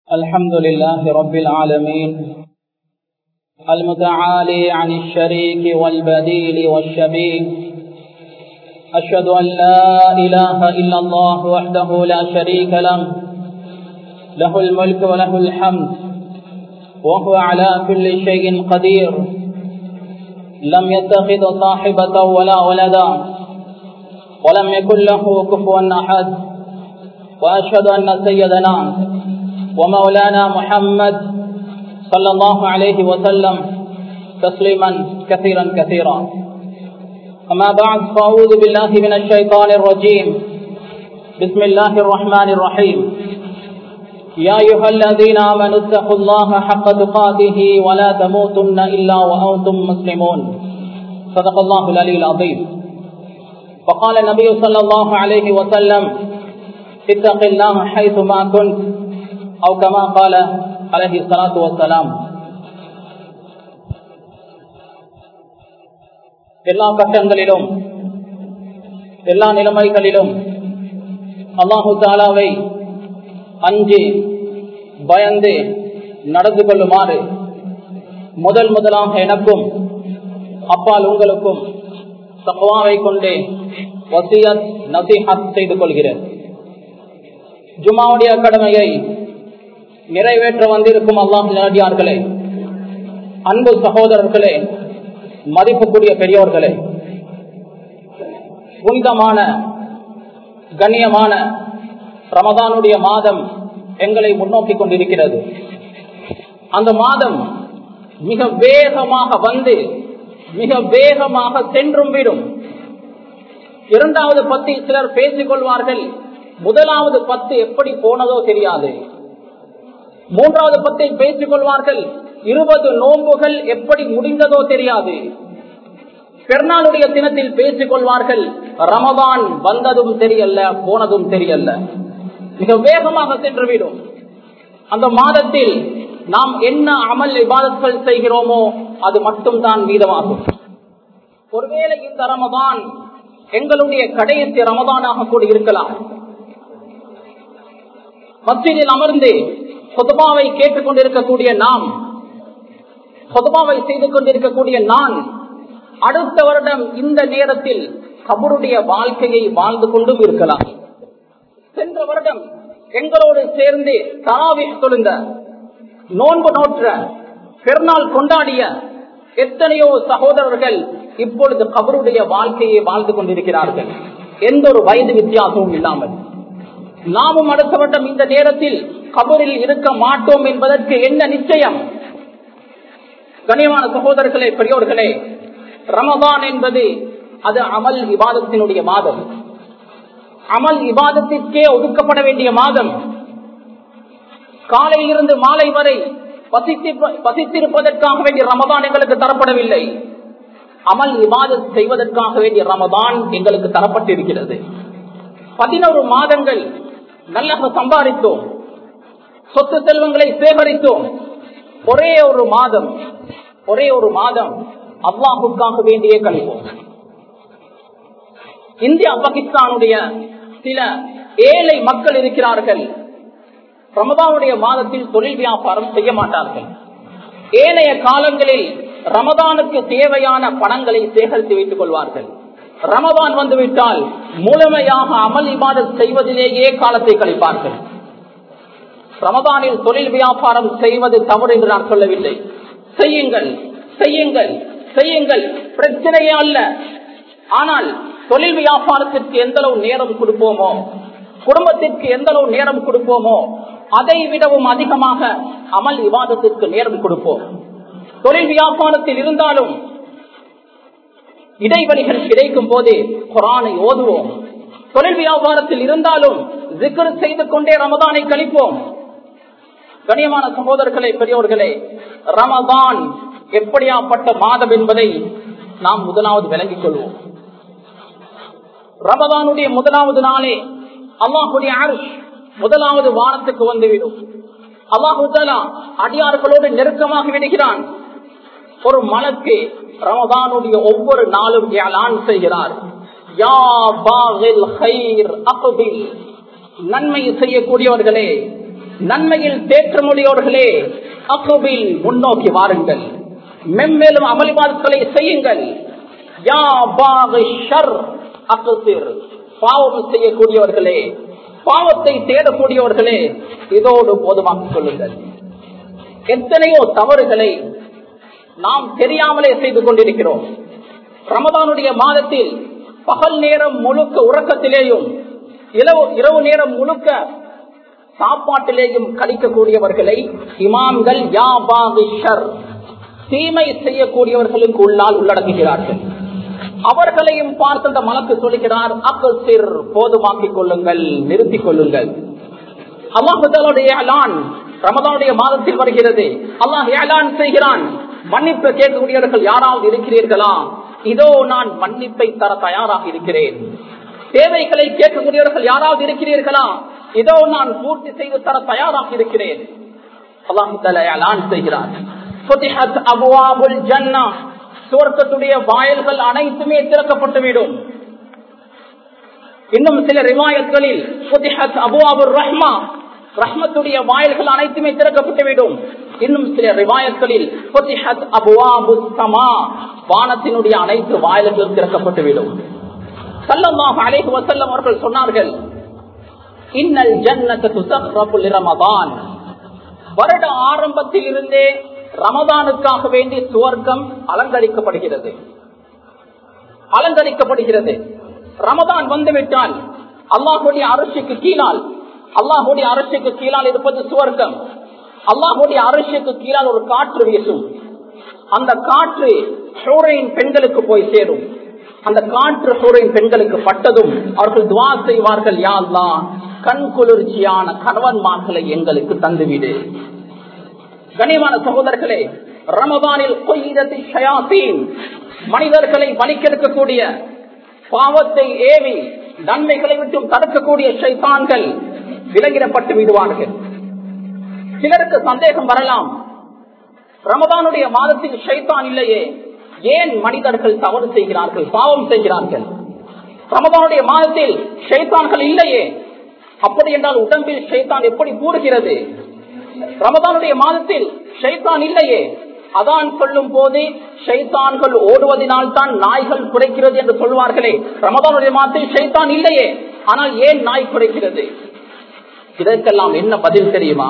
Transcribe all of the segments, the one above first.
الحمد لله رب العالمين المتعالي عن الشريك والبديل والشبيه أشهد أن لا إله إلا الله وحده لا شريك له له الملك وله الحمد وهو على كل شيء قدير لم يتخذ صاحبة ولا ولدا ولم يكن له كفوا أحد وأشهد أن سيدنا ومولانا محمد صلى الله عليه وسلم تسليما كثيرا كثيرا أما بعد فأعوذ بالله من الشيطان الرجيم بسم الله الرحمن الرحيم يا أيها الذين آمنوا اتقوا الله حق تقاته ولا تموتن إلا وأنتم مسلمون صدق الله العلي العظيم وقال النبي صلى الله عليه وسلم اتق الله حيث ما كنت أو كما قال عليه الصلاة والسلام எல்லா கட்டங்களிலும் எல்லா நிலைமைகளிலும் அல்லாஹு தாலாவை அஞ்சு பயந்து நடந்து கொள்ளுமாறு முதல் முதலாக எனக்கும் அப்பால் உங்களுக்கும் தக்குவாவை கொண்டே வசியத் நசிஹத் செய்து கொள்கிறேன் ஜுமாவுடைய கடமையை நிறைவேற்ற வந்திருக்கும் அல்லாஹ் நடிகார்களே அன்பு சகோதரர்களே மதிப்புக்குரிய பெரியோர்களே புனிதமான கண்ணியமான ரமதானுடைய மாதம் எங்களை முன்னோக்கி கொண்டிருக்கிறது அந்த மாதம் மிக வேகமாக வந்து மிக வேகமாக சென்றும் விடும் இரண்டாவது பத்தி சிலர் பேசிக் கொள்வார்கள் முதலாவது பத்து எப்படி போனதோ தெரியாது மூன்றாவது பத்தை பேசிக் கொள்வார்கள் இருபது நோன்புகள் எப்படி முடிந்ததோ தெரியாது பெருநாளுடைய தினத்தில் பேசிக் கொள்வார்கள் ரமதான் வந்ததும் தெரியல போனதும் தெரியல மிக வேகமாக சென்றுவிடும் அந்த மாதத்தில் நாம் என்ன அமல் விவாதங்கள் செய்கிறோமோ அது மட்டும் தான் மீதமாகும் ஒருவேளை இந்த ரமதான் எங்களுடைய கடைசி ரமதானாக கூட இருக்கலாம் மத்தியில் அமர்ந்து சொதுபாவை கேட்டுக் கொண்டிருக்கக்கூடிய நாம் சொதுபாவை செய்து கொண்டிருக்கக்கூடிய நான் அடுத்த வருடம் இந்த நேரத்தில் கபருடைய வாழ்க்கையை வாழ்ந்து கொண்டும் இருக்கலாம் சென்ற வருடம் எங்களோடு சேர்ந்து தராவி தொழுந்த நோன்பு நோற்ற பெருநாள் கொண்டாடிய எத்தனையோ சகோதரர்கள் இப்பொழுது கபருடைய வாழ்க்கையை வாழ்ந்து கொண்டிருக்கிறார்கள் எந்த ஒரு வயது வித்தியாசமும் இல்லாமல் நாமும் அடுத்த வருடம் இந்த நேரத்தில் கபரில் இருக்க மாட்டோம் என்பதற்கு என்ன நிச்சயம் கனியமான சகோதரர்களே பெரியோர்களே ரமதான் என்பது அது அமல் விவாதத்தினுடைய மாதம் அமல் விவாதத்திற்கே ஒதுக்கப்பட வேண்டிய மாதம் காலையில் இருந்து மாலை வரை பசித்திருப்பதற்காக வேண்டிய ரமதான் எங்களுக்கு தரப்படவில்லை அமல் விவாதம் செய்வதற்காக வேண்டிய ரமதான் எங்களுக்கு தரப்பட்டிருக்கிறது பதினோரு மாதங்கள் நல்ல சம்பாதித்தோம் சொத்து செல்வங்களை சேகரித்தோம் ஒரே ஒரு மாதம் ஒரே ஒரு மாதம் அல்லாஹுக்காக வேண்டியே கழிப்போம் இந்தியா பாகிஸ்தானுடைய சில ஏழை மக்கள் இருக்கிறார்கள் ரமதானுடைய மாதத்தில் தொழில் வியாபாரம் செய்ய மாட்டார்கள் ஏனைய காலங்களில் ரமதானுக்கு தேவையான பணங்களை சேகரித்து வைத்துக் கொள்வார்கள் ரமதான் வந்துவிட்டால் முழுமையாக அமல் இபாதத் செய்வதிலேயே காலத்தை கழிப்பார்கள் ரமதானில் தொழில் வியாபாரம் செய்வது தவறு என்று நான் சொல்லவில்லை செய்யுங்கள் செய்யுங்கள் செய்யுங்கள் பிரச்சனையே அல்ல ஆனால் தொழில் வியாபாரத்திற்கு எந்த அளவு நேரம் கொடுப்போமோ குடும்பத்திற்கு எந்த அளவு நேரம் கொடுப்போமோ அதை விடவும் அதிகமாக அமல் விவாதத்திற்கு நேரம் கொடுப்போம் தொழில் வியாபாரத்தில் இருந்தாலும் இடைவெளிகள் கிடைக்கும் போது குரானை ஓதுவோம் தொழில் வியாபாரத்தில் இருந்தாலும் ஜிக்கர் செய்து கொண்டே ரமதானை கழிப்போம் கனியமான சகோதரர்களே பெரியோர்களே ரமதான் எப்படியாப்பட்ட மாதம் என்பதை நாம் முதலாவது விளங்கிக் கொள்வோம் ரமதானுடைய முதலாவது நாளே அல்லாஹுடைய அருஷ் முதலாவது வானத்துக்கு வந்துவிடும் அல்லாஹு அடியார்களோடு நெருக்கமாக விடுகிறான் ஒரு மலக்கு ரமதானுடைய ஒவ்வொரு நாளும் ஏலான் செய்கிறார் யா பாகில் ஹைர் அக்பில் நன்மை செய்யக்கூடியவர்களே நன்மையில் தேற்றமொழியோர்களே அக்குபில் முன்னோக்கி வாருங்கள் மென்மேலும் அமளிவாதங்களை செய்யுங்கள் யா பாகு ஷர் அக்குசிர் பாவம் செய்யக்கூடியவர்களே பாவத்தை தேடக்கூடியவர்களே இதோடு போதுமாக்கிக் கொள்ளுங்கள் எத்தனையோ தவறுகளை நாம் தெரியாமலே செய்து கொண்டிருக்கிறோம் ரமதானுடைய மாதத்தில் பகல் நேரம் முழுக்க உறக்கத்திலேயும் இரவு இரவு நேரம் முழுக்க சாப்பாட்டிலேயும் கழிக்கக்கூடியவர்களை இமாம்கள் யாபாகிஷர் தீமை செய்யக்கூடியவர்களுக்கு உள்ளால் உள்ளடங்குகிறார்கள் அவர்களையும் பார்த்து அந்த மலக்கு சொல்லுகிறார் அக்கசிர் போதுமாக்கிக் கொள்ளுங்கள் நிறுத்திக் கொள்ளுங்கள் அல்லாஹுடைய அலான் ரமதானுடைய மாதத்தில் வருகிறது அல்லாஹ் ஏலான் செய்கிறான் மன்னிப்பு கேட்கக்கூடியவர்கள் யாராவது இருக்கிறீர்களா இதோ நான் மன்னிப்பை தர தயாராக இருக்கிறேன் தேவைகளை கேட்கக்கூடியவர்கள் யாராவது இருக்கிறீர்களா இதோ நான் பூர்த்தி செய்து தர தயாராக இருக்கிறேன் அல்லாஹு செய்கிறார் சுவர்க்கத்துடைய வாயில்கள் அனைத்துமே திறக்கப்பட்டுவிடும் இன்னும் சில ரிவாயத்களில் அபுவாபுர் ரஹ்மா ரஹ்மத்துடைய வாயில்கள் அனைத்துமே திறக்கப்பட்டுவிடும் இன்னும் சில ரிவாயத்களில் அபுவாபு சமா வானத்தினுடைய அனைத்து வாயில்களும் திறக்கப்பட்டுவிடும் சல்லல்லாஹு அலைஹி வஸல்லம் அவர்கள் சொன்னார்கள் இன்னல் ஜன்னத்து துஸர்ரபு லிரமதான் வருட ஆரம்பத்தில் இருந்தே ரமதானுக்காக வேண்டி சுவர்க்கம் அலங்கரிக்கப்படுகிறது அலங்கரிக்கப்படுகிறது ரமதான் வந்துவிட்டால் அல்லாஹுடைய அரசுக்கு கீழால் அல்லாஹுடைய அரசுக்கு கீழால் இருப்பது சுவர்க்கம் அல்லாஹுடைய அரசுக்கு கீழால் ஒரு காற்று வீசும் அந்த காற்று சூறையின் பெண்களுக்கு போய் சேரும் அந்த காற்று சூறையின் பெண்களுக்கு பட்டதும் அவர்கள் துவா செய்வார்கள் யாழ்லா கண் குளிர்ச்சியான கணவன்மார்களை எங்களுக்கு தந்துவிடு கனிமான சகோதரர்களே ரமதானில் மனிதர்களை வலிக்கெடுக்கக்கூடிய பாவத்தை ஏவி நன்மைகளை விட்டும் தடுக்கக்கூடிய சைத்தான்கள் விலங்கிடப்பட்டு விடுவார்கள் சிலருக்கு சந்தேகம் வரலாம் ரமதானுடைய மாதத்தில் ஷைத்தான் இல்லையே ஏன் மனிதர்கள் தவறு செய்கிறார்கள் பாவம் செய்கிறார்கள் ரமதானுடைய மாதத்தில் ஷைத்தான்கள் இல்லையே அப்படி என்றால் உடம்பில் ஷைத்தான் எப்படி கூறுகிறது ரமதானுடைய மாதத்தில் ஷைத்தான் இல்லையே அதான் சொல்லும் போது ஷைத்தான்கள் ஓடுவதனால் தான் நாய்கள் குறைக்கிறது என்று சொல்வார்களே ரமதானுடைய மாதத்தில் ஷைத்தான் இல்லையே ஆனால் ஏன் நாய் குறைக்கிறது இதற்கெல்லாம் என்ன பதில் தெரியுமா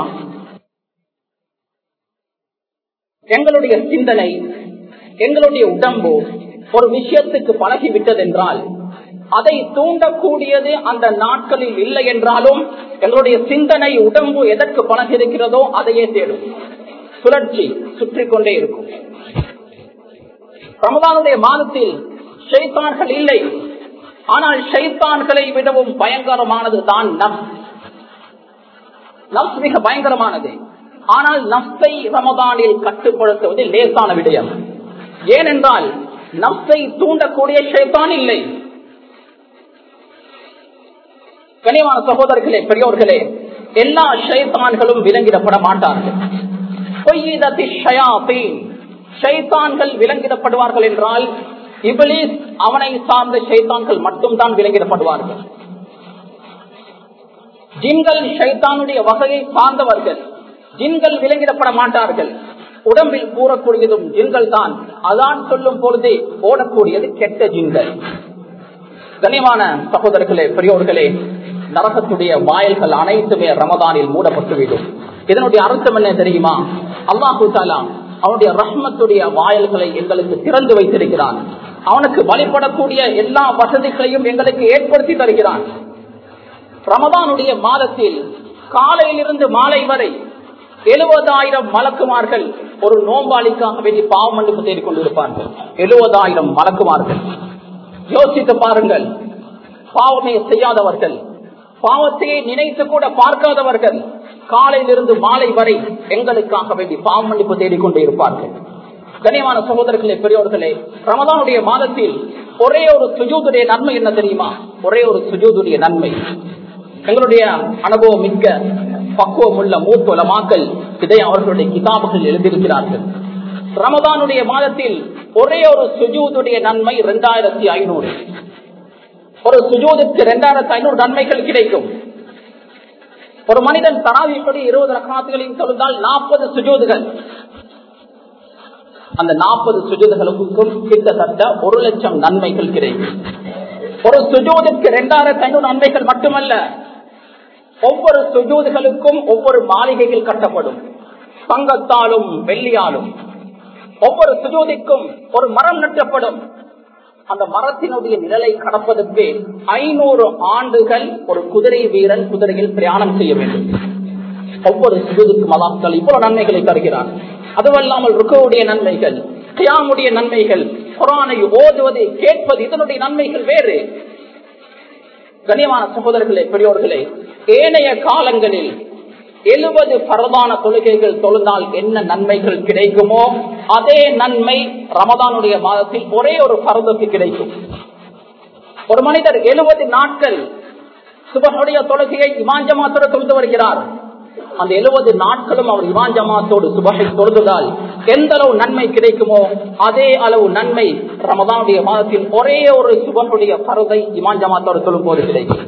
எங்களுடைய சிந்தனை எங்களுடைய உடம்பு ஒரு விஷயத்துக்கு பழகிவிட்டது என்றால் அதை தூண்டக்கூடியது அந்த நாட்களில் இல்லை என்றாலும் எங்களுடைய சிந்தனை உடம்பு எதற்கு பழகிருக்கிறதோ அதையே தேடும் சுழற்சி சுற்றி கொண்டே இருக்கும் ரமதானுடைய மாதத்தில் ஷைத்தான்கள் இல்லை ஆனால் ஷைத்தான்களை விடவும் பயங்கரமானது தான் நப் நப்ஸ் மிக பயங்கரமானது ஆனால் நப்சை ரமதானில் கட்டுப்படுத்துவது லேசான விடயம் ஏனென்றால் நப்சை தூண்டக்கூடிய ஷைத்தான் இல்லை கனிவான சகோதரர்களே பெரியோர்களே எல்லா ஷைத்தான்களும் விலங்கிடப்பட மாட்டார்கள் ஷைத்தான்கள் விலங்கிடப்படுவார்கள் என்றால் இபிலிஸ் அவனை சார்ந்த ஷைத்தான்கள் மட்டும்தான் விலங்கிடப்படுவார்கள் ஜின்கள் ஷைத்தானுடைய வகையை சார்ந்தவர்கள் ஜின்கள் விலங்கிடப்பட மாட்டார்கள் உடம்பில் கூறக்கூடியதும் ஜின்கள் தான் அதான் சொல்லும் பொழுது ஓடக்கூடியது கெட்ட ஜின்கள் கனிமான சகோதரர்களே பெரியோர்களே நரகத்துடைய வாயில்கள் அனைத்துமே ரமதானில் மூடப்பட்டுவிடும் இதனுடைய அர்த்தம் என்ன தெரியுமா அல்லாஹு தாலா அவனுடைய ரஹ்மத்துடைய வாயில்களை எங்களுக்கு திறந்து வைத்திருக்கிறான் அவனுக்கு வழிபடக்கூடிய எல்லா வசதிகளையும் எங்களுக்கு ஏற்படுத்தி தருகிறான் ரமதானுடைய மாதத்தில் காலையிலிருந்து மாலை வரை எழுபதாயிரம் மலக்குமார்கள் ஒரு நோம்பாளிக்காக வேண்டி பாவ மன்னிப்பு தேடிக் கொண்டிருப்பார்கள் எழுபதாயிரம் மலக்குமார்கள் யோசித்து பாருங்கள் பாவமே செய்யாதவர்கள் பாவத்தையே நினைத்து கூட பார்க்காதவர்கள் காலையிலிருந்து மாலை வரை எங்களுக்காக வேண்டி பாவ மன்னிப்பு தேடிக்கொண்டே இருப்பார்கள் கனியமான சகோதரர்களே பெரியோர்களே ரமதானுடைய மாதத்தில் ஒரே ஒரு சுஜூதுடைய நன்மை என்ன தெரியுமா ஒரே ஒரு சுஜூதுடைய நன்மை எங்களுடைய அனுபவம் மிக்க பக்குவம் உள்ள மூத்த மாக்கள் இதை அவர்களுடைய கிதாபுகள் எழுதியிருக்கிறார்கள் ரமதானுடைய மாதத்தில் ஒரே ஒரு சுஜூதுடைய நன்மை இரண்டாயிரத்தி ஐநூறு ஒரு சுஜூதுக்கு இரண்டாயிரத்தி ஐநூறு நன்மைகள் கிடைக்கும் ஒரு மனிதன் தராவிப்படி இருபது ரகாத்துகளையும் தொழுந்தால் நாற்பது சுஜூதுகள் அந்த நாற்பது சுஜூதுகளுக்கும் கிட்டத்தட்ட ஒரு லட்சம் நன்மைகள் கிடைக்கும் ஒரு சுஜூதுக்கு இரண்டாயிரத்தி ஐநூறு நன்மைகள் மட்டுமல்ல ஒவ்வொரு சுஜூதுகளுக்கும் ஒவ்வொரு மாளிகைகள் கட்டப்படும் தங்கத்தாலும் வெள்ளியாலும் ஒவ்வொரு சுஜூதிக்கும் ஒரு மரம் நட்டப்படும் அந்த மரத்தினுடைய நிழலை கடப்பதற்கு ஐநூறு ஆண்டுகள் ஒரு குதிரை வீரன் குதிரையில் பிரயாணம் செய்ய வேண்டும் ஒவ்வொரு சுஜூதுக்கும் அல்லாஹ் இவ்வளவு நன்மைகளை தருகிறார் அதுவல்லாமல் ருக்குவுடைய நன்மைகள் கியாமுடைய நன்மைகள் குரானை ஓதுவது கேட்பது இதனுடைய நன்மைகள் வேறு கண்ணியமான சகோதரர்களே பெரியோர்களே ஏனைய காலங்களில் எழுபது பரவான தொழுகைகள் தொழுந்தால் என்ன நன்மைகள் கிடைக்குமோ அதே நன்மை ரமதானுடைய மாதத்தில் ஒரே ஒரு பரதுக்கு கிடைக்கும் ஒரு மனிதர் எழுபது நாட்கள் சுபனுடைய தொழுகையை இமாஞ்சமாத்தோடு தொழுது வருகிறார் அந்த எழுபது நாட்களும் அவர் இமான் ஜமாத்தோடு சுபகை தொழுதுதால் எந்த அளவு நன்மை கிடைக்குமோ அதே அளவு நன்மை ரமதானுடைய மாதத்தில் ஒரே ஒரு சுபனுடைய பருதை இமான் ஜமாத்தோடு தொழும் போது கிடைக்கும்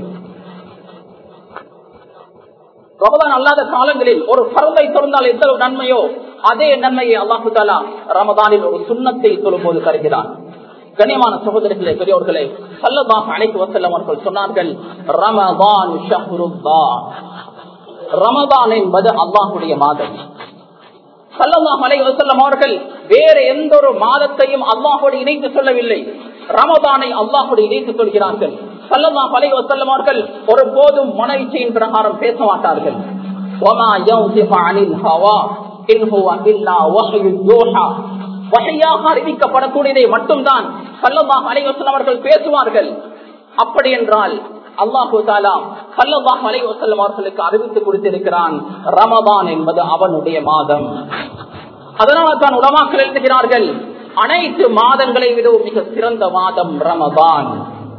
ரமதான் அல்லாத காலங்களில் ஒரு பருதை தொழுந்தால் எந்த அளவு நன்மையோ அதே நன்மையை அல்லாஹு தாலா ரமதானில் ஒரு சுண்ணத்தை சொல்லும் போது தருகிறான் கண்ணியமான சகோதரர்களே பெரியோர்களே சல்லமாக அழைத்து வசல்லம் அவர்கள் சொன்னார்கள் ரமதான் ரமதான் என்பது அல்லாஹுடைய மாதம் சல்லல்லாஹ் அலை வசல்லம் அவர்கள் வேற எந்த ஒரு மாதத்தையும் அல்லாஹோடு இணைத்து சொல்லவில்லை ரமதானை அல்லாஹோடு இணைத்து சொல்கிறார்கள் சல்லல்லாஹ் அலை வசல்லம் அவர்கள் ஒரு போதும் மன இச்சையின் பிரகாரம் பேச மாட்டார்கள் வகையாக அறிவிக்கப்படக்கூடியதை மட்டும்தான் சல்லல்லாஹ் அலை வசல்லம் அவர்கள் பேசுவார்கள் அப்படி என்றால் அல்லாஹு தாலா சல்லல்லாஹ் அலை வசல்லம் அவர்களுக்கு அறிவித்து கொடுத்திருக்கிறான் ரமதான் என்பது அவனுடைய மாதம் அதனால தான் உலமாக்கள் எழுதுகிறார்கள் அனைத்து மாதங்களை விடவும் மிக சிறந்த மாதம் ரமதான்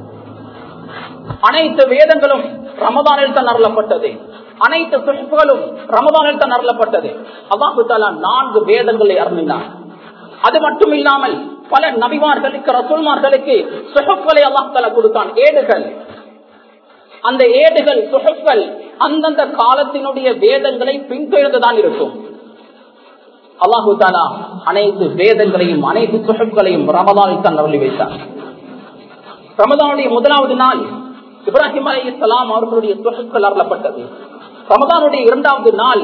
அனைத்து வேதங்களும் ரமதானில் தான் அருளப்பட்டது அனைத்து சுஷ்புகளும் ரமதானில் தான் அருளப்பட்டது அல்லாஹு தாலா நான்கு வேதங்களை அருளினார் அது மட்டும் இல்லாமல் பல நபிமார்களுக்கு ரசூல்மார்களுக்கு சுகப்புகளை அல்லாஹால கொடுத்தான் ஏடுகள் அந்த ஏடுகள் சுகப்புகள் அந்தந்த காலத்தினுடைய வேதங்களை பின்தொடர்ந்துதான் இருக்கும் அல்லாஹு தாலா அனைத்து வேதங்களையும் அனைத்து சுகப்புகளையும் ரமதானில் தான் அருளி வைத்தார் ரமதானுடைய முதலாவது நாள் இப்ராஹிம் அலி இஸ்லாம் அவர்களுடைய சுகப்புகள் அருளப்பட்டது ரமதானுடைய இரண்டாவது நாள்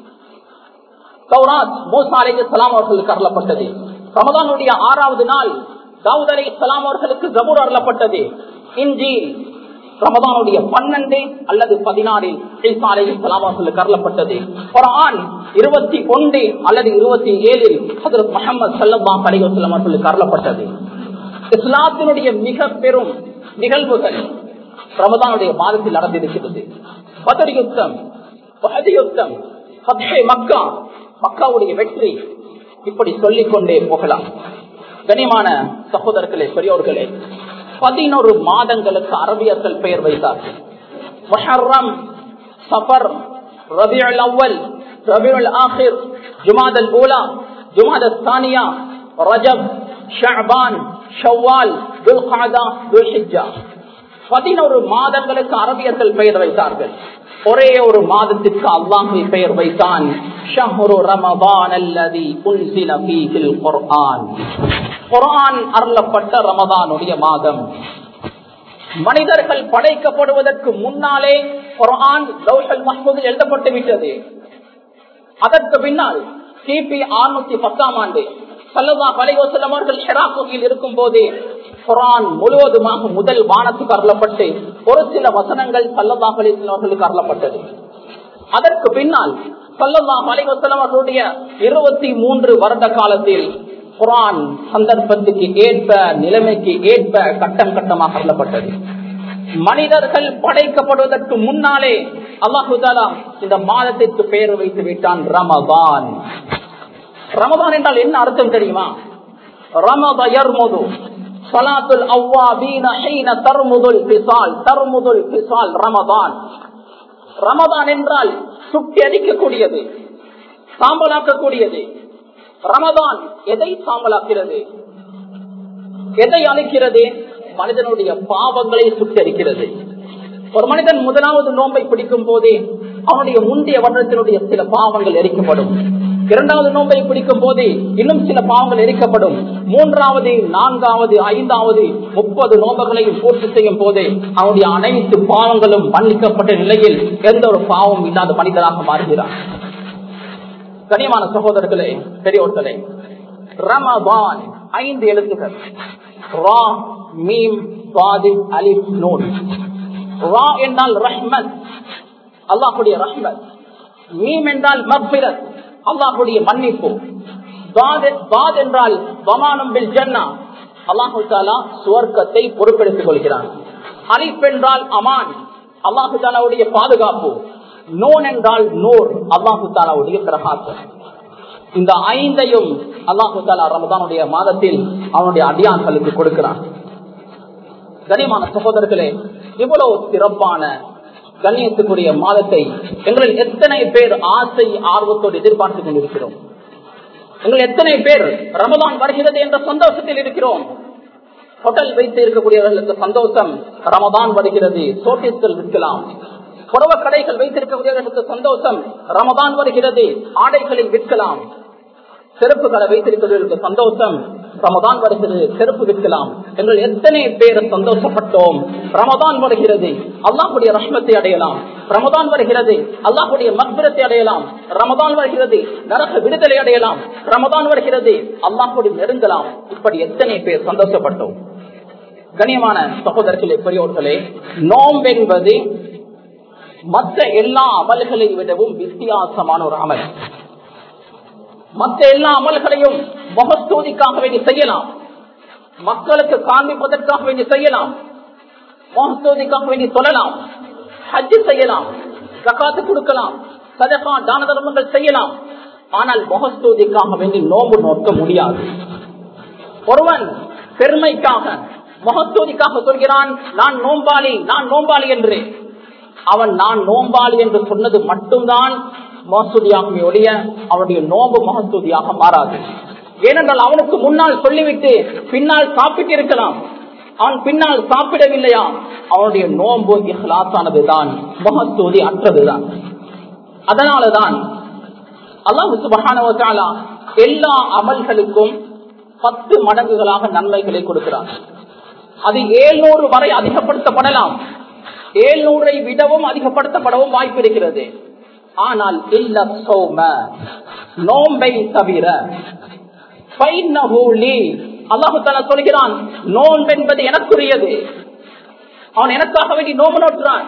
கௌராத் மூசா அலி இஸ்லாம் அவர்களுக்கு அருளப்பட்டது ரமதானுடைய ஆறாவது நாள் தாவூத் அலி இஸ்லாம் அவர்களுக்கு ஜபூர் அருளப்பட்டது இஞ்சி ரமதானுடைய பன்னெண்டு அல்லது பதினாறில் ஈசா அலி இஸ்லாம் அவர்களுக்கு அருளப்பட்டது ஒரு ஆண் இருபத்தி ஒன்று அல்லது இருபத்தி ஏழில் ஹசரத் முகமது சல்லாஹ் அலி வசலம் அவர்களுக்கு அருளப்பட்டது இஸ்லாத்தினுடைய மிக பெரும் நிகழ்வுகள் ரமதானுடைய மாதத்தில் நடந்திருக்கிறது பதர் யுத்தம் பகதி யுத்தம் மக்கா மக்காவுடைய வெற்றி இப்படி சொல்லிக் கொண்டே போகலாம் கனிமான சகோதரர்களே பெரியோர்களே பதினோரு மாதங்களுக்கு அரபியர்கள் பெயர் வைத்தார்கள் மஹர்ரம் சஃபர் ரபியுல் அவ்வல் ரபியுல் ஆஹிர் ஜுமாதல் ஊலா ஜுமாதல் சானியா ரஜப் ஷஅபான் ஷவ்வால் துல்காதா துல்ஹிஜ்ஜா பதினோரு மாதங்களுக்கு அரபியர்கள் பெயர் வைத்தார்கள் ஒரே ஒரு மாதத்திற்கு அல்லாஹை பெயர் வைத்தான் ஷஹ்ரு ரமதான் அல்லதி உன்சில ஃபீஹில் குர்ஆன் குர்ஆன் அருளப்பட்ட ரமதானுடைய மாதம் மனிதர்கள் படைக்கப்படுவதற்கு முன்னாலே குர்ஆன் லௌஹல் மஹ்பூதில் எழுதப்பட்டு விட்டது அதற்கு பின்னால் கிபி அறுநூத்தி பத்தாம் ஆண்டு சல்லா பலைவசலம் அவர்கள் ஷெராக்குகில் இருக்கும் போதே குரான் முழுவதுமாக முதல் வானத்துக்கு அருளப்பட்டு ஒரு சில வசனங்கள் சல்லல்லா அலிஸ்லாம் அவர்களுக்கு அருளப்பட்டது அதற்கு பின்னால் சல்லல்லா அலிவசலம் அவர்களுடைய இருபத்தி மூன்று வருட காலத்தில் குரான் சந்தர்ப்பத்துக்கு ஏற்ப நிலைமைக்கு ஏற்ப கட்டம் கட்டமாக அருளப்பட்டது மனிதர்கள் படைக்கப்படுவதற்கு முன்னாலே அல்லாஹுதாலா இந்த மாதத்திற்கு பெயர் வைத்து விட்டான் ரமதான் ரமதான் என்றால் என்ன அர்த்தம் தெரியுமா ரமத யர்முது சலாத்துல் அவ்வாபீன ஹீன தர்முதுல் பிசால் தர்முதுல் பிசால் ரமதான் ரமதான் என்றால் சுட்டி அடிக்கக்கூடியது சாம்பலாக்கக்கூடியது ரமதான் எதை சாம்பலாக்கிறது எதை அழிக்கிறது மனிதனுடைய பாவங்களை சுட்டரிக்கிறது ஒரு மனிதன் முதலாவது நோன்பை பிடிக்கும் போதே அவனுடைய முந்தைய வருடத்தினுடைய சில பாவங்கள் எரிக்கப்படும் இரண்டாவது நோன்பை பிடிக்கும் போது இன்னும் சில பாவங்கள் எரிக்கப்படும் மூன்றாவது நான்காவது ஐந்தாவது முப்பது நோம்புகளையும் பூர்த்தி செய்யும் போது அவனுடைய அனைத்து பாவங்களும் மன்னிக்கப்பட்ட நிலையில் எந்த ஒரு பாவம் இல்லாத மனிதராக மாறுகிறார் கனியமான சகோதரர்களே பெரியோர்களே ரமபான் ஐந்து எழுத்துகள் ரா மீம் பாதி அலிப் நூல் ரா என்றால் ரஹ்மத் அல்லாஹுடைய ரஹ்மத் மீம் என்றால் மக்பிரத் அல்லாஹுடைய மன்னிப்பு பாத் என்றால் வமானம் பில் ஜன்னா அல்லாஹு தாலா சுவர்க்கத்தை பொறுப்பெடுத்துக் கொள்கிறான் அலிப் என்றால் அமான் அல்லாஹு தாலாவுடைய பாதுகாப்பு நோன் என்றால் நூர் அல்லாஹு தாலாவுடைய பிரகாசம் இந்த ஐந்தையும் அல்லாஹு தாலா ரமதானுடைய மாதத்தில் அவனுடைய அடியான்களுக்கு கொடுக்கிறான் கனிமான சகோதரர்களே இவ்வளவு சிறப்பான கண்ணியத்துக்குரிய மாதத்தை எங்களில் எத்தனை பேர் ஆசை ஆர்வத்தோடு எதிர்பார்த்துக் கொண்டிருக்கிறோம் எங்கள் எத்தனை பேர் ரமதான் வருகிறது என்ற சந்தோஷத்தில் இருக்கிறோம் ஹோட்டல் வைத்து இருக்கக்கூடியவர்களுக்கு சந்தோஷம் ரமதான் வருகிறது சோட்டிஸ்கள் விற்கலாம் புறவ கடைகள் வைத்திருக்கக்கூடியவர்களுக்கு சந்தோஷம் ரமதான் வருகிறது ஆடைகளை விற்கலாம் செருப்புகளை வைத்திருக்கிறவர்களுக்கு சந்தோஷம் ரமதான் வருகிறது செருப்பு விற்கலாம் எங்கள் எத்தனை பேர் சந்தோஷப்பட்டோம் ரமதான் வருகிறது அல்லாஹுடைய ரஷ்மத்தை அடையலாம் ரமதான் வருகிறது அல்லாஹுடைய மக்பிரத்தை அடையலாம் ரமதான் வருகிறது நரக விடுதலை அடையலாம் ரமதான் வருகிறது அல்லாஹுடைய நெருங்கலாம் இப்படி எத்தனை பேர் சந்தோஷப்பட்டோம் கண்ணியமான சகோதரர்களே பெரியோர்களே நோம்பு என்பது மற்ற எல்லா அமல்களை விடவும் வித்தியாசமான ஒரு அமல் மற்ற எல்லா அமல்களையும் முகஸ்தூதிக்காக வேண்டி செய்யலாம் மக்களுக்கு காண்பிப்பதற்காக வேண்டி செய்யலாம் முகஸ்தூதிக்காக வேண்டி சொல்லலாம் ஹஜ் செய்யலாம் கக்காத்து கொடுக்கலாம் சதகா தான தர்மங்கள் செய்யலாம் ஆனால் முகஸ்தூதிக்காக வேண்டி நோம்பு நோக்க முடியாது ஒருவன் பெருமைக்காக முகஸ்தூதிக்காக சொல்கிறான் நான் நோம்பாளி நான் நோம்பாளி என்று அவன் நான் நோம்பாளி என்று சொன்னது மட்டும்தான் மகசூதியாக ஒழிய அவனுடைய நோம்பு மகசூதியாக மாறாது ஏனென்றால் அவனுக்கு முன்னால் சொல்லிவிட்டு பின்னால் சாப்பிட்டு இருக்கலாம் அவன் பின்னால் சாப்பிடவில்லையா அவனுடைய நோம்பு இஹ்லாசானதுதான் முகஸ்தூதி அற்றதுதான் அதனாலதான் அல்லாஹு சுபஹான எல்லா அமல்களுக்கும் பத்து மடங்குகளாக நன்மைகளை கொடுக்கிறார் அது ஏழ்நூறு வரை அதிகப்படுத்தப்படலாம் ஏழ்நூறை விடவும் அதிகப்படுத்தப்படவும் வாய்ப்பு இருக்கிறது ஆனால் இல்ல சோம நோம்பை தவிர அல்லாஹு தலா சொல்கிறான் நோன்பு என்பது எனக்குரியது அவன் எனக்காக வேண்டி நோம்பு நோட்டுறான்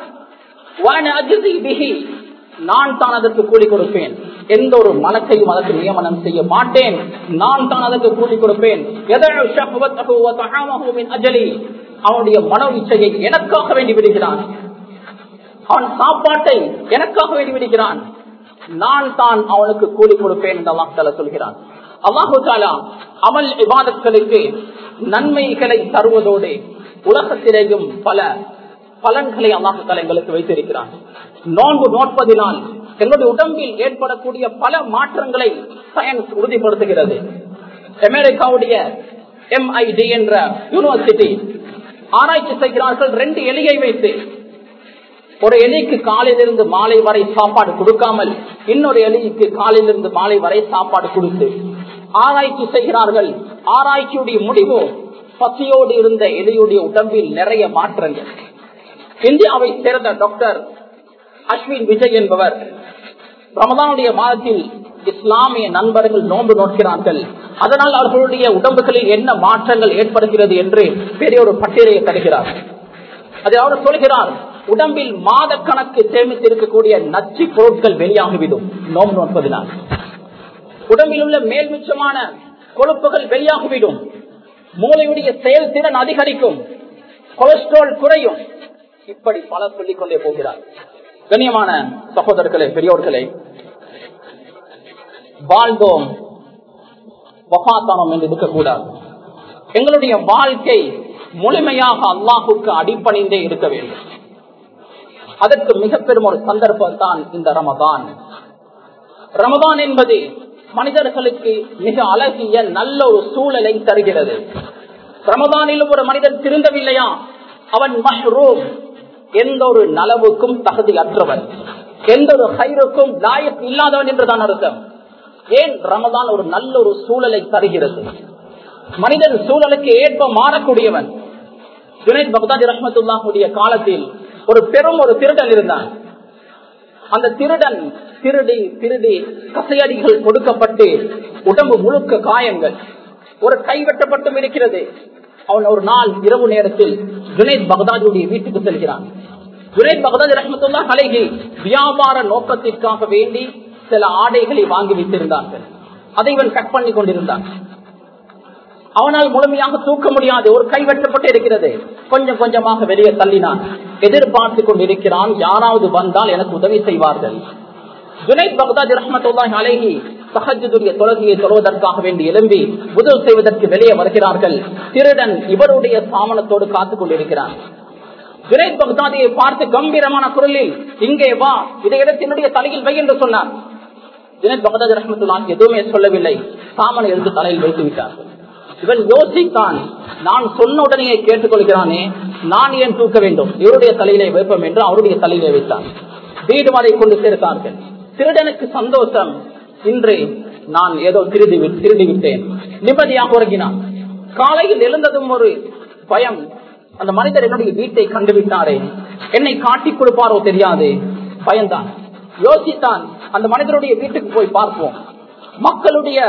நான் தான் அதற்கு கூலி கொடுப்பேன் எந்த ஒரு மனத்தையும் அதற்கு நியமனம் செய்ய மாட்டேன் நான் தான் அதற்கு கூலி கொடுப்பேன் அஜலி அவனுடைய மன இச்சையை எனக்காக வேண்டி விடுகிறான் அவன் சாப்பாட்டை எனக்காக வேண்டி விடுகிறான் நான் தான் அவனுக்கு கூலி கொடுப்பேன் என்று அல்லாஹால சொல்கிறான் அல்லாஹு தாலா அமல் விவாதங்களுக்கு நன்மைகளை தருவதோடு உலகத்திலேயும் பல பலன்களை அல்லாஹு தாலா எங்களுக்கு வைத்திருக்கிறான் நோன்பு நோட்பதினால் எங்களுடைய உடம்பில் ஏற்படக்கூடிய பல மாற்றங்களை சயின்ஸ் உறுதிப்படுத்துகிறது அமெரிக்காவுடைய எம்ஐடி என்ற யூனிவர்சிட்டி ஆராய்ச்சி செய்கிறார்கள் ரெண்டு எலியை வைத்து ஒரு எலிக்கு காலையிலிருந்து மாலை வரை சாப்பாடு கொடுக்காமல் இன்னொரு எலிக்கு காலையிலிருந்து மாலை வரை சாப்பாடு கொடுத்து ஆராய்ச்சி செய்கிறார்கள் ஆராய்ச்சியுடைய முடிவு பசியோடு இருந்த எலியுடைய உடம்பில் நிறைய மாற்றங்கள் இந்தியாவை சேர்ந்த டாக்டர் அஸ்வின் விஜய் என்பவர் ரமதானுடைய மாதத்தில் இஸ்லாமிய நண்பர்கள் நோன்பு நோக்கிறார்கள் அதனால் அவர்களுடைய உடம்புகளில் என்ன மாற்றங்கள் ஏற்படுகிறது என்று பெரிய ஒரு பட்டியலையை தருகிறார் அதை அவர் சொல்கிறார் உடம்பில் மாத கணக்கு சேமித்து இருக்கக்கூடிய நச்சு பொருட்கள் வெளியாகிவிடும் நோம்பு நோற்பதினால் உடம்பில் உள்ள மேல்மிச்சமான கொழுப்புகள் வெளியாகிவிடும் மூளையுடைய செயல்திறன் அதிகரிக்கும் கொலஸ்ட்ரால் குறையும் இப்படி பல சொல்லிக் கொண்டே போகிறார் கண்ணியமான சகோதரர்களே பெரியோர்களே வாழ்ந்தோம் வபாத்தானோம் என்று இருக்கக்கூடாது எங்களுடைய வாழ்க்கை முழுமையாக அல்லாஹுக்கு அடிப்பணிந்தே இருக்க வேண்டும் அதற்கு மிக பெரும் ஒரு சந்தர்ப்பம் தான் இந்த ரமதான் ரமதான் என்பது மனிதர்களுக்கு மிக அழகிய நல்ல ஒரு சூழலை தருகிறது ரமதானிலும் ஒரு மனிதன் திருந்தவில்லையா அவன் மஹ்ரூம் எந்த ஒரு நலவுக்கும் தகுதி அற்றவன் எந்த ஒரு ஹைருக்கும் லாயக் இல்லாதவன் என்றுதான் அர்த்தம் ஏன் ரமதான் ஒரு நல்ல ஒரு சூழலை தருகிறது மனிதன் சூழலுக்கு ஏற்ப மாறக்கூடியவன் ஜுனைத் பக்தாதி ரஹமத்துல்லாஹுடைய காலத்தில் ஒரு பெரும் ஒரு திருடன் இருந்தான் அந்த திருடன் திருடி திருடி கசையடிகள் கொடுக்கப்பட்டு உடம்பு முழுக்க காயங்கள் ஒரு கை வெட்டப்பட்டும் இருக்கிறது அவன் ஒரு நாள் இரவு நேரத்தில் ஜுனைத் பகதாதுடைய வீட்டுக்கு செல்கிறான் ஜுனைத் பகதாத் ரஹமத்துல்லா கலைகி வியாபார நோக்கத்திற்காக வேண்டி சில ஆடைகளை வாங்கி வைத்திருந்தார்கள் அதை இவன் கட் பண்ணி கொண்டிருந்தான் அவனால் முழுமையாக தூக்க முடியாது ஒரு கை வெட்டப்பட்டு இருக்கிறது கொஞ்சம் கொஞ்சமாக வெளியே தள்ளினான் எதிர்பார்த்து கொண்டிருக்கிறான் யாராவது வந்தால் எனக்கு உதவி செய்வார்கள் ஜுனைத் பக்தாஜ் ரஹமத்துல்லாஹி அலைஹி சஹஜுடைய தொழுகையை தொழுவதற்காக வேண்டி எழும்பி உதவி செய்வதற்கு வெளியே வருகிறார்கள் திருடன் இவருடைய சாமனத்தோடு காத்துக் கொண்டிருக்கிறான் ஜுனைத் பக்தாதியை பார்த்து கம்பீரமான குரலில் இங்கே வா இதை எடுத்து என்னுடைய தலையில் வை என்று சொன்னார் ஜுனைத் பக்தாஜ் ரஹமத்துல்லாஹி எதுவுமே சொல்லவில்லை சாமனை எடுத்து தலையில் வைத்து விட்டார்கள் இவன் யோசித்தான் நான் சொன்ன உடனே கேட்டுக்கொள்கிறானே நான் ஏன் தூக்க வேண்டும் இவருடைய தலையிலே வைப்போம் என்று அவருடைய தலையிலே வைத்தான் வீடு வரை கொண்டு சேர்த்தார்கள் திருடனுக்கு சந்தோஷம் இன்று நான் ஏதோ திருடி திருடி விட்டேன் நிம்மதியாக உறங்கினான் காலையில் எழுந்ததும் ஒரு பயம் அந்த மனிதர் என்னுடைய வீட்டை கண்டுவிட்டாரே என்னை காட்டி கொடுப்பாரோ தெரியாது பயந்தான் யோசித்தான் அந்த மனிதருடைய வீட்டுக்கு போய் பார்ப்போம் மக்களுடைய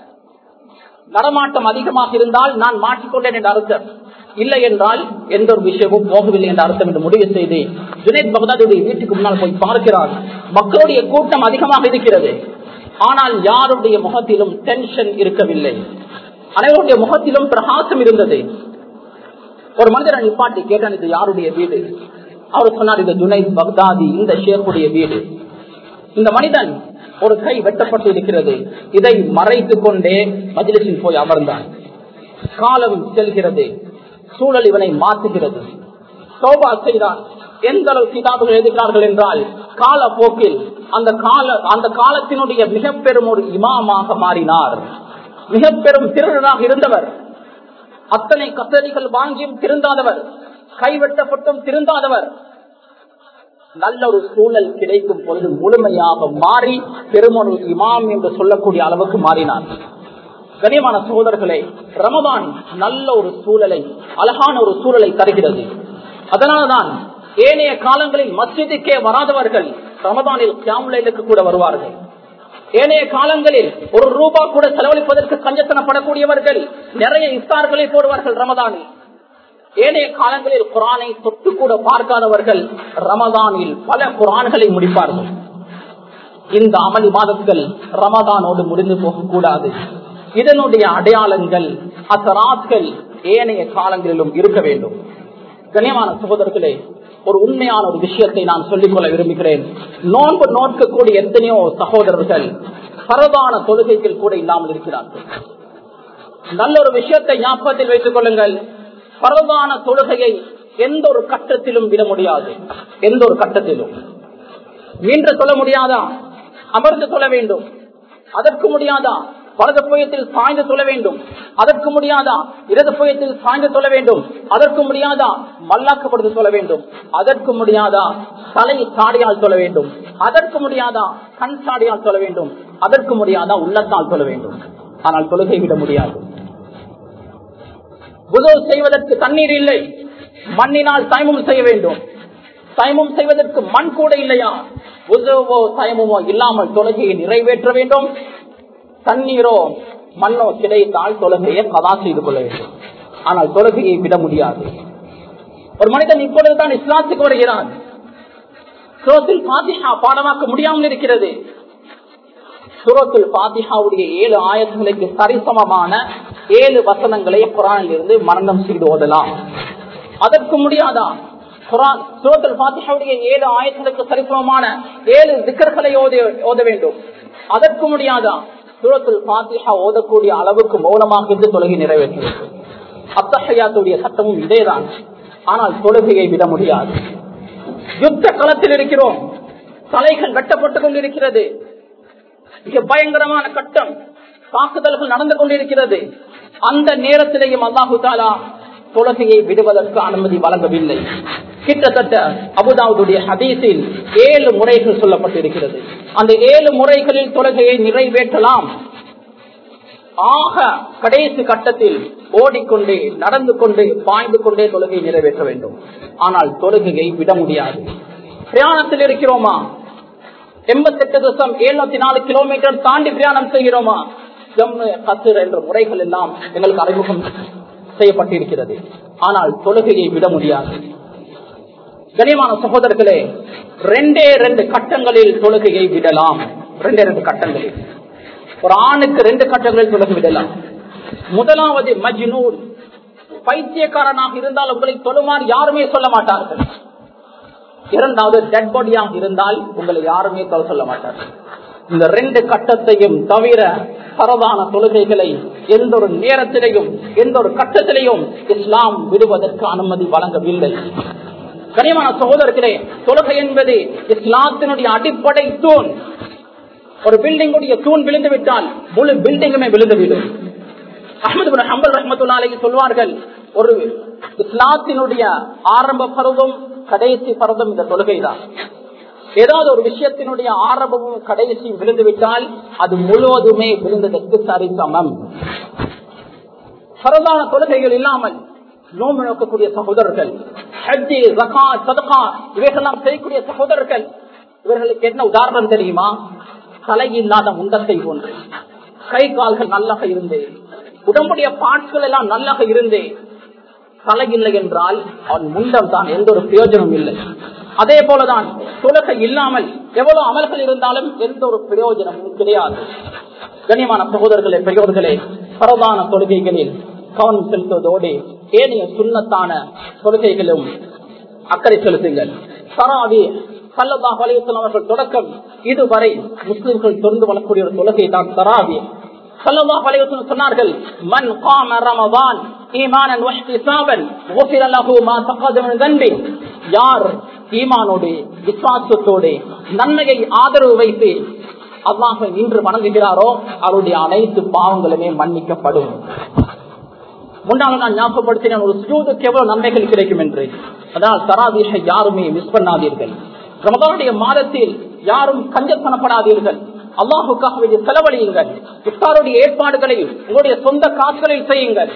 நடமாட்டம் அதிகமாக இருந்தால் நான் மாற்றிக்கொண்டேன் என்ற அர்த்தம் இல்லை என்றால் எந்த ஒரு விஷயமும் போகவில்லை என்ற அர்த்தம் என்று முடிவு செய்து ஜுனைத் பகதாதுடைய வீட்டுக்கு முன்னால் போய் பார்க்கிறார் மக்களுடைய கூட்டம் அதிகமாக இருக்கிறது ஆனால் யாருடைய முகத்திலும் டென்ஷன் இருக்கவில்லை அனைவருடைய முகத்திலும் பிரகாசம் இருந்தது ஒரு மனிதரை நிப்பாட்டி கேட்டான் இது யாருடைய வீடு அவர் சொன்னார் இது ஜுனைத் பக்தாதி இந்த ஷேக்குடைய வீடு இந்த மனிதன் ஒரு கை வெட்டப்பட்டு இருக்கிறது இதை மறைத்துக் கொண்டே மஜிலிசில் போய் அமர்ந்தான் காலம் செல்கிறது சூழல் இவனை மாற்றுகிறது சோபா செய்தான் எந்த அளவு கிதாபுகள் எழுதுகிறார்கள் என்றால் கால போக்கில் அந்த கால அந்த காலத்தினுடைய மிக பெரும் ஒரு இமாமாக மாறினார் மிக பெரும் திருடனாக இருந்தவர் அத்தனை கத்தடிகள் வாங்கியும் திருந்தாதவர் கைவெட்டப்பட்டும் திருந்தாதவர் நல்ல ஒரு சூழல் கிடைக்கும் பொழுது முழுமையாக மாறி பெருமொரு இமாம் என்று சொல்லக்கூடிய அளவுக்கு மாறினார் கனியமான சகோதரர்களே ரமதான் நல்ல ஒரு சூழலை அழகான ஒரு சூழலை தருகிறது அதனால்தான் ஏனைய காலங்களில் மஸ்ஜிதுக்கே வராதவர்கள் ரமதானில் கியாமுலைக்கு கூட வருவார்கள் ஏனைய காலங்களில் ஒரு ரூபா கூட செலவழிப்பதற்கு கஞ்சத்தனப்படக்கூடியவர்கள் நிறைய இஃப்தார்களை போடுவார்கள் ரமதானில் ஏனைய காலங்களில் குரானை தொட்டு கூட பார்க்காதவர்கள் ரமதானில் பல குரான்களை முடிப்பார்கள் இந்த அமளி மாதங்கள் ரமதானோடு முடிந்து போகக்கூடாது இதனுடைய அடையாளங்கள் அசராத்கள் ஏனைய காலங்களிலும் இருக்க வேண்டும் கண்ணியமான சகோதரர்களே ஒரு உண்மையான ஒரு விஷயத்தை நான் சொல்லிக்கொள்ள விரும்புகிறேன் நோன்பு நோக்கக்கூடிய எத்தனையோ சகோதரர்கள் பரவான தொழுகைகள் கூட இல்லாமல் இருக்கிறார்கள் நல்ல ஒரு விஷயத்தை ஞாபகத்தில் வைத்துக் கொள்ளுங்கள் பரவான தொழுகையை எந்த ஒரு கட்டத்திலும் விட முடியாது எந்த ஒரு கட்டத்திலும் மீன்று சொல்ல முடியாதா அமர்ந்து சொல்ல வேண்டும் அதற்கு முடியாதா வலது புயத்தில் சாய்ந்து சொல்ல வேண்டும் அதற்கு முடியாதா இடது புயத்தில் சாய்ந்து சொல்ல வேண்டும் அதற்கு முடியாதா மல்லாக்கப்படுத்து சொல்ல வேண்டும் அதற்கு முடியாதா தலை சாடியால் சொல்ல வேண்டும் அதற்கு முடியாதா கண் சாடியால் சொல்ல வேண்டும் அதற்கு முடியாதா உள்ளத்தால் சொல்ல வேண்டும் ஆனால் தொழுகை விட முடியாது புதவு செய்வதற்கு தண்ணீர் இல்லை மண்ணினால் தயமும் செய்ய வேண்டும் தயமும் செய்வதற்கு மண் கூட இல்லையா உதவோ தயமுமோ இல்லாமல் தொழுகையை நிறைவேற்ற வேண்டும் தண்ணீரோ மண்ணோ கிடைத்தால் தொழுகையை கதா செய்து கொள்ள வேண்டும் ஆனால் தொழுகையை விட முடியாது ஒரு மனிதன் இப்பொழுதுதான் இஸ்லாத்துக்கு வருகிறான் சுரத்தில் பாத்திஹா பாடமாக்க முடியாமல் இருக்கிறது சுரத்தில் பாத்திஹாவுடைய ஏழு ஆயத்துகளுக்கு சரிசமமான ஏழு வசனங்களை குரானில் இருந்து மரணம் செய்து ஓதலாம் அதற்கு முடியாதா குரான் சுரத்தில் பாத்திஹாவுடைய ஏழு ஆயத்துகளுக்கு சரிசமமான ஏழு திக்கர்களை ஓத வேண்டும் அதற்கு முடியாதா சூரத்தில் பாத்திஹா ஓதக்கூடிய அளவுக்கு மௌனமாக இருந்து தொழுகை நிறைவேற்றுகிறது அத்தகையாத்துடைய சட்டமும் இதேதான் ஆனால் தொழுகையை விட முடியாது யுத்த களத்தில் இருக்கிறோம் தலைகள் வெட்டப்பட்டுக் கொண்டிருக்கிறது மிக பயங்கரமான கட்டம் தாக்குதல்கள் நடந்து கொண்டிருக்கிறது அந்த நேரத்திலேயும் அல்லாஹு தாலா தொழுகையை விடுவதற்கு அனுமதி வழங்கவில்லை கிட்டத்தட்ட அபுதாவுடைய ஹதீஸில் ஏழு முறைகள் சொல்லப்பட்டிருக்கிறது அந்த ஏழு முறைகளில் தொழுகையை நிறைவேற்றலாம் ஆக கடைசி கட்டத்தில் ஓடிக்கொண்டே நடந்து கொண்டே பாய்ந்து கொண்டே தொழுகை நிறைவேற்ற வேண்டும் ஆனால் தொழுகையை விட முடியாது பிரயாணத்தில் இருக்கிறோமா எண்பத்தி எட்டு தசம் எழுநூத்தி நாலு கிலோமீட்டர் தாண்டி பிரயாணம் செய்கிறோமா ஜம்மு கத்திர என்ற முறைகள் எல்லாம் எங்களுக்கு அறிமுகம் செய்யப்பட்டிருக்கிறது ஆனால் தொழுகையை விட முடியாது கனியமான சகோதரர்களே ரெண்டே ரெண்டு கட்டங்களில் தொழுகையை விடலாம் ரெண்டே ரெண்டு கட்டங்களில் ஒரு ஆணுக்கு ரெண்டு கட்டங்களில் தொழுகை விடலாம் முதலாவது மஜ்னூன் பைத்தியக்காரனாக இருந்தால் உங்களை தொழுமாறு யாருமே சொல்ல மாட்டார்கள் இரண்டாவது டெட் பாடியாக இருந்தால் உங்களை யாருமே தொலை சொல்ல மாட்டார்கள் இந்த ரெண்டு கட்டத்தையும் தவிர பரவான தொழுகைகளை எந்த ஒரு நேரத்திலையும் எந்த ஒரு கட்டத்திலையும் இஸ்லாம் விடுவதற்கு அனுமதி வழங்கவில்லை கனியமான சகோதரர்களே தொழுகை என்பது இஸ்லாத்தினுடைய அடிப்படை தூண் ஒரு பில்டிங்குடைய தூண் விழுந்து விட்டால் முழு பில்டிங்குமே விழுந்து விடும் அஹமது ஹம்பல் ரஹமத்துல்லாலைக்கு சொல்வார்கள் ஒரு இஸ்லாத்தினுடைய ஆரம்ப பருவம் கடைசி பருவம் இந்த தொழுகை தான் ஏதாவது ஒரு விஷயத்தினுடைய ஆரம்பமும் கடைசியும் விழுந்து விட்டால் அது முழுவதுமே விழுந்ததற்கு சரி சமம் பரவான தொழுகைகள் இல்லாமல் நோம்பு நோக்கக்கூடிய சகோதரர்கள் ஹஜ்ஜி ரகா சதகா இவைகள்லாம் செய்யக்கூடிய சகோதரர்கள் இவர்களுக்கு என்ன உதாரணம் தெரியுமா தலை இல்லாத முண்டத்தை போன்று கை கால்கள் நல்லாக இருந்து உடம்புடைய பாட்கள் எல்லாம் நல்லாக இருந்து தலை இல்லை என்றால் அவன் முண்டம் தான் எந்த ஒரு பிரயோஜனம் இல்லை அதே போலதான் தொழுகை இல்லாமல் எவ்வளவு அமல்கள் இருந்தாலும் எந்த ஒரு பிரயோஜனமும் கிடையாது கண்ணியமான சகோதரர்களே பெரியோர்களே பரவான தொழுகைகளில் கவனம் செலுத்துவதோடு ஏனைய சுண்ணத்தான தொழுகைகளும் அக்கறை செலுத்துங்கள் சராவி சல்லல்லாஹ் அலையுத்தலம் அவர்கள் தொடக்கம் இதுவரை முஸ்லிம்கள் தொடர்ந்து வரக்கூடிய ஒரு தொழுகை தான் தராவி சல்லல்லாஹ் அலையுத்தலம் சொன்னார்கள் மன் காம ரமதான் ஈமானன் வஹ்திசாபன் غفر له ما تقدم من ذنبه யார் ஈமானோடு விசுவாசத்தோடு நன்மையை ஆதரவு வைத்து அல்லாஹ் நின்று வணங்குகிறாரோ அவருடைய அனைத்து பாவங்களுமே மன்னிக்கப்படும் முன்னாள் நான் ஞாபகப்படுத்தினேன் ஒரு சுஜூதுக்கு எவ்வளவு நன்மைகள் கிடைக்கும் என்று அதனால் தராதீஷை யாருமே மிஸ் பண்ணாதீர்கள் ரமதானுடைய மாதத்தில் யாரும் கஞ்சத்தனப்படாதீர்கள் அல்லாஹுக்காக வேண்டிய செலவழியுங்கள் இஃப்தாருடைய ஏற்பாடுகளை உங்களுடைய சொந்த காசுகளில் செய்யுங்கள்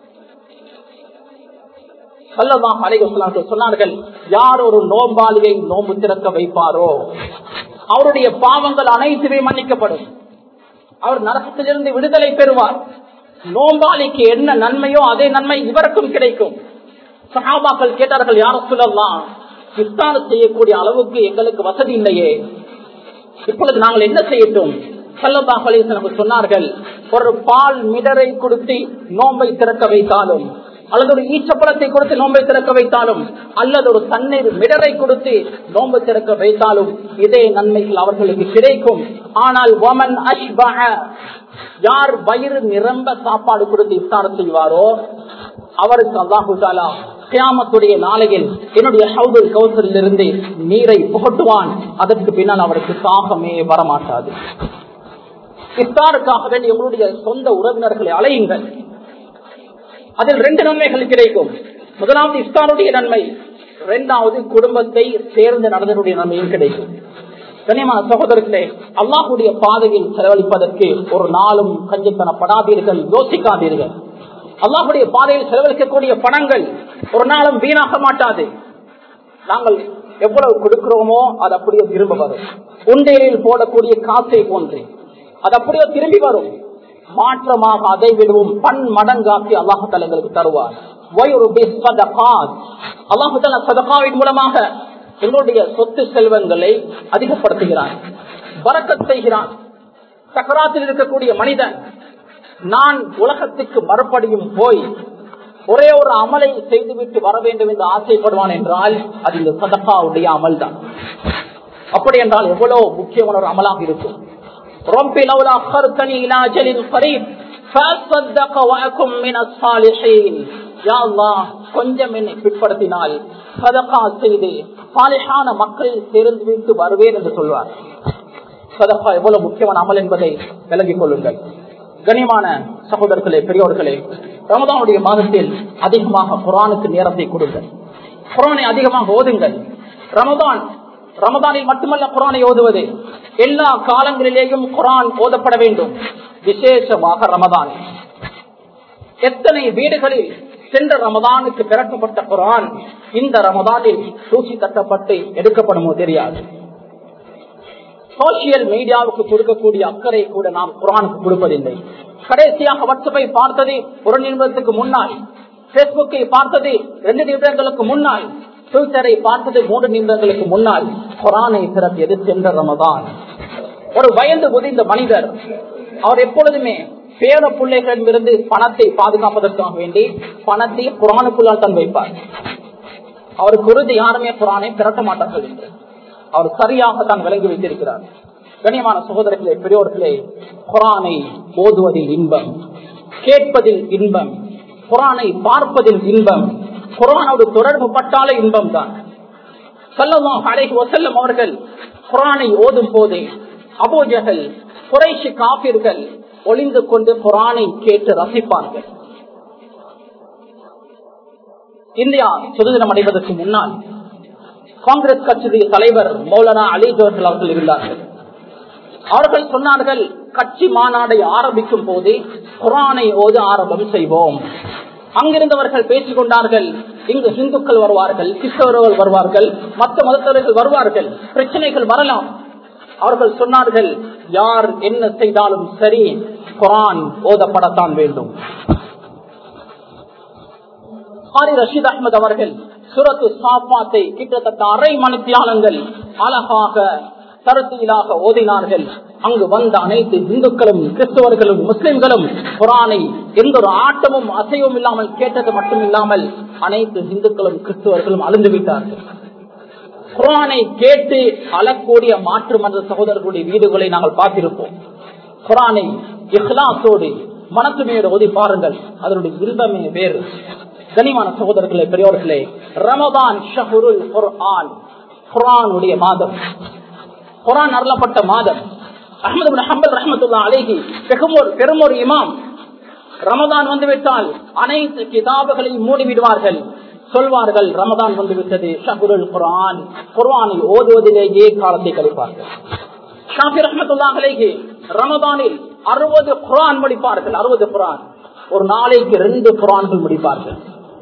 சல்லல்லாஹு அலைஹி வஸல்லம் சொன்னார்கள் யார் ஒரு நோம்பாளியை நோம்பு திறக்க வைப்பாரோ அவருடைய பாவங்கள் அனைத்துமே மன்னிக்கப்படும் அவர் நரகத்திலிருந்து விடுதலை பெறுவார் நோம்பாளிக்கு என்ன நன்மையோ அதே நன்மை இவருக்கும் கிடைக்கும் சஹாபாக்கள் கேட்டார்கள் யார சொல்லலாம் இஃப்தார் செய்யக்கூடிய அளவுக்கு எங்களுக்கு வசதி இல்லையே இப்பொழுது நாங்கள் என்ன செய்யட்டும் சல்லல்லாஹு அலைஹி வஸல்லம் சொன்னார்கள் ஒரு பால் மிடரை கொடுத்து நோம்பை திறக்க வைத்தாலும் அல்லது ஒரு ஈச்சப்பழத்தை கொடுத்து நோம்பை திறக்க வைத்தாலும் அல்லது ஒரு தண்ணீர் மிடரை கொடுத்து நோம்பு திறக்க வைத்தாலும் இதே நன்மைகள் அவர்களுக்கு கிடைக்கும் ஆனால் ஒமன் அஷ்பஹ யார் வயிறு நிரம்ப சாப்பாடு கொடுத்து இஃப்தார் செய்வாரோ அவருக்கு அல்லாஹு தாலா கியாமத்துடைய நாளையில் என்னுடைய ஹவுதுல் கௌசரில் இருந்து நீரை புகட்டுவான் அதற்கு பின்னால் அவருக்கு தாகமே வரமாட்டாது இஃப்தாருக்காக வேண்டி உங்களுடைய சொந்த உறவினர்களை அலையுங்கள் அதில் ரெண்டு நன்மைகள் கிடைக்கும் முதலாவது இஃப்தாருடைய நன்மை இரண்டாவது குடும்பத்தை சேர்ந்து நடந்தனுடைய நன்மையும் கிடைக்கும் கண்ணியமான சகோதரர்களே அல்லாஹுடைய பாதையில் செலவழிப்பதற்கு ஒரு நாளும் கஞ்சத்தனப்படாதீர்கள் யோசிக்காதீர்கள் அல்லாஹுடைய பாதையில் செலவழிக்கக்கூடிய பணங்கள் ஒரு நாளும் வீணாக மாட்டாது நாங்கள் எவ்வளவு கொடுக்கிறோமோ அது அப்படியே திரும்ப வரும் உண்டையில் போடக்கூடிய காசை போன்று அது அப்படியே திரும்பி வரும் மாற்றமாக அதை விடவும் பன் மடங்காக்கி அல்லாஹால எங்களுக்கு தருவார் அல்லாஹால சதகாவின் மூலமாக எங்களுடைய சொத்து செல்வங்களை அதிகப்படுத்துகிறான் வரக்கத் செய்கிறான் சக்கராத்தில் இருக்கக்கூடிய மனிதன் நான் உலகத்துக்கு மறுபடியும் போய் ஒரே ஒரு அமலை செய்துவிட்டு வர வேண்டும் என்று ஆசைப்படுவான் என்றால் அது இந்த சதகாவுடைய அமல் தான் அப்படி என்றால் எவ்வளவு முக்கியமான ஒரு அமலாக இருக்கும் رب لولا أخرتني إلى أجل قريب فأصدق وأكن من الصالحين يا الله கொஞ்சம் என்னை பிற்படுத்தினால் சதகா செய்து சாலிஹான மக்களில் சேர்ந்து விட்டு வருவேன் என்று சொல்வார் சதகா எவ்வளவு முக்கியமான அமல் என்பதை விளங்கிக் கொள்ளுங்கள் கனிமான சகோதரர்களே பெரியோர்களே ரமதானுடைய மாதத்தில் அதிகமாக குரானுக்கு நேரத்தை கொடுங்கள் குரானை அதிகமாக ஓதுங்கள் ரமதான் ரமதானில் மட்டுமல்ல குரானை ஓதுவது எல்லா காலங்களிலேயும் குரான் ஓதப்பட வேண்டும் விசேஷமாக ரமதான் எத்தனை வீடுகளில் சென்ற ரமதானுக்கு பிறக்கப்பட்ட குரான் இந்த ரமதானில் தூசி தட்டப்பட்டு எடுக்கப்படுமோ தெரியாது சோசியல் மீடியாவுக்கு கொடுக்கக்கூடிய அக்கறை கூட நாம் குரானுக்கு கொடுப்பதில்லை கடைசியாக வாட்ஸ்அப்பை பார்த்தது ஒரு நிமிடத்துக்கு முன்னால் பேஸ்புக்கை பார்த்தது ரெண்டு நிமிடங்களுக்கு முன்னால் ட்விட்டரை பார்த்தது மூன்று நிமிடங்களுக்கு முன்னால் குரானை திறப்பியது சென்ற ரமதான் ஒரு வயது முதிர்ந்த மனிதர் அவர் எப்பொழுதுமே பேர பிள்ளைகளிடமிருந்து பணத்தை பாதுகாப்பதற்காக வேண்டி பணத்தை குரானுக்குள்ளால் தான் வைப்பார் அவருக்கு உறுதி யாருமே குரானை திரட்ட மாட்டார்கள் என்று அவர் சரியாக தான் விளங்கி வைத்திருக்கிறார் கண்ணியமான சகோதரர்களே பெரியோர்களே குரானை ஓதுவதில் இன்பம் கேட்பதில் இன்பம் குரானை பார்ப்பதில் இன்பம் குரானோடு தொடர்பு பட்டாலே இன்பம் தான் சொல்லலாம் அலைஹி வசல்லம் அவர்கள் குரானை ஓதும் போதே அபோஜகல் குறைஷி காப்பீர்கள் ஒளிந்து கொண்டு குரானை கேட்டு ரசிப்பார்கள் இந்தியா சுதந்திரம் அடைவதற்கு முன்னால் காங்கிரஸ் கட்சியுடைய தலைவர் மௌலானா அலி ஜோஹர் அவர்கள் இருந்தார்கள் அவர்கள் சொன்னார்கள் கட்சி மாநாடை ஆரம்பிக்கும் போதே குரானை ஓது ஆரம்பம் செய்வோம் அங்கிருந்தவர்கள் பேசிக் கொண்டார்கள் இங்கு இந்துக்கள் வருவார்கள் கிறிஸ்தவர்கள் வருவார்கள் மற்ற மதத்தவர்கள் வருவார்கள் பிரச்சனைகள் வரலாம் அவர்கள் சொன்னார்கள் யார் என்ன செய்தாலும் சரி குரான் ஓதப்படத்தான் வேண்டும் ஹாரி ரஷீத் அஹமது அவர்கள் சுரத்து சாப்பாத்தை கிட்டத்தட்ட அரை மணித்தியாலங்கள் அழகாக கருத்திலாக ஓதினார்கள் அங்கு வந்த அனைத்து இந்துக்களும் கிறிஸ்தவர்களும் முஸ்லிம்களும் குரானை எந்த ஒரு ஆட்டமும் அசைவும் இல்லாமல் கேட்டது மட்டும் இல்லாமல் அனைத்து இந்துக்களும் கிறிஸ்தவர்களும் அழிந்து விட்டார்கள் குரானை கேட்டு அழக்கூடிய மாற்று மன்ற சகோதரர்களுடைய வீடுகளை நாங்கள் பார்த்திருப்போம் குரானை இஹ்லாசோடு மனத்துமையோடு ஓதி பாருங்கள் அதனுடைய இன்பமே வேறு கனிமான சகோதரர்களே பெரியோர்களே ரமதான் ஷஹருல் குர்ஆன் குரானுடைய மாதம் குரான் அருளப்பட்ட மாதம் அஹமது ஹம்பல் ரஹமத்துல்லா அலேஹி பெருமோர் பெருமொரு இமாம் ரமதான் வந்துவிட்டால் அனைத்து கிதாபுகளையும் மூடிவிடுவார்கள் சொல்வார்கள் ரமதான் வந்துவிட்டது ஷஹருல் குரான் குர்ஆனில் ஓதுவதிலேயே காலத்தை கழிப்பார்கள் ஷாஃபி ரஹமத்துல்லா அலேஹி ரமதானில் அறுபது குரான் முடிப்பார்கள் அறுபது குரான் ஒரு நாளைக்கு ரெண்டு குரான்கள் முடிப்பார்கள்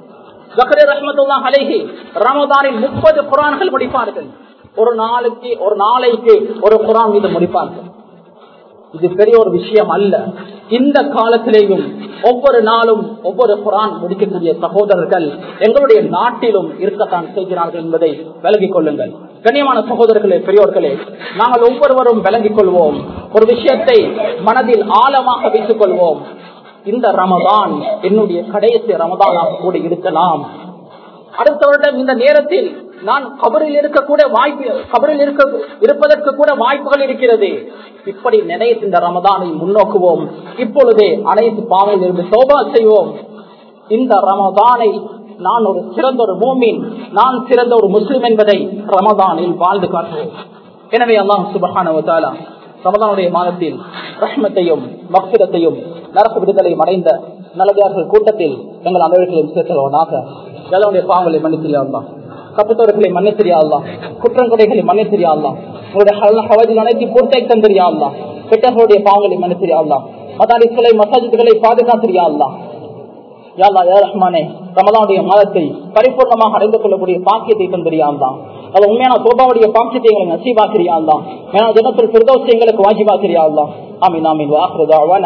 ஜக்கரே ரஹமத்துல்லா அலேஹி ரமதானில் முப்பது குரான்கள் முடிப்பார்கள் ஒரு நாளைக்கு ஒரு நாளைக்கு ஒரு குரான் மீது முடிப்பார்கள் இது பெரிய ஒரு விஷயம் அல்ல இந்த காலத்திலேயும் ஒவ்வொரு நாளும் ஒவ்வொரு குரான் முடிக்கக்கூடிய சகோதரர்கள் எங்களுடைய நாட்டிலும் இருக்கத்தான் செய்கிறார்கள் என்பதை விலகிக் கொள்ளுங்கள் கண்ணியமான சகோதரர்களே பெரியோர்களே நாங்கள் ஒவ்வொருவரும் விளங்கிக் கொள்வோம் ஒரு விஷயத்தை மனதில் ஆழமாக வைத்துக் கொள்வோம் இந்த ரமதான் என்னுடைய கடைசி ரமதானாக கூட இருக்கலாம் அடுத்த வருடம் இந்த நேரத்தில் நான் கபரில் இருக்கக்கூட வாய்ப்பு கபரில் இருக்க இருப்பதற்கு கூட வாய்ப்புகள் இருக்கிறது இப்படி நினைத்து இந்த ரமதானை முன்னோக்குவோம் இப்பொழுதே அனைத்து பாவையில் இருந்து சோபா செய்வோம் இந்த ரமதானை நான் ஒரு சிறந்த ஒரு மூமின் நான் சிறந்த ஒரு முஸ்லிம் என்பதை ரமதானில் வாழ்ந்து காட்டுவோம் எனவே அல்லாம் சுபகான ரமதானுடைய மாதத்தில் ரஹ்மத்தையும் மக்சிரத்தையும் நரசு விடுதலையும் அடைந்த நல்லதார்கள் கூட்டத்தில் எங்கள் அனைவர்களையும் சேர்த்தவனாக எல்லோருடைய பாவங்களை மன்னித்திரியாதான் தப்புத்தவர்களை மன்னித்திரியாதான் குற்றங்குறைகளை மன்னித்திரியாதான் உங்களுடைய ஹவஜில் அனைத்து பூர்த்தை தந்திரியாதான் பெற்றவர்களுடைய பாவங்களை மன்னித்திரியாதான் மதாரிசுகளை மசாஜிகளை பாதுகாத்திரியாதான் யாழ்லா யா ரஹ்மானே ரமதானுடைய மாதத்தை பரிபூர்ணமாக அடைந்து கொள்ளக்கூடிய பாக்கியத்தை தந்திரியாதான் அது உண்மையான சோபாவுடைய பாக்கியத்தை எங்களுக்கு நசீபாக்கிறியாதான் தினத்தில் பிரதோஷத்தை எங்களுக்கு வாஜிபாக்கிறியாதான் ஆமீன் ஆமீன் வாக்குறதா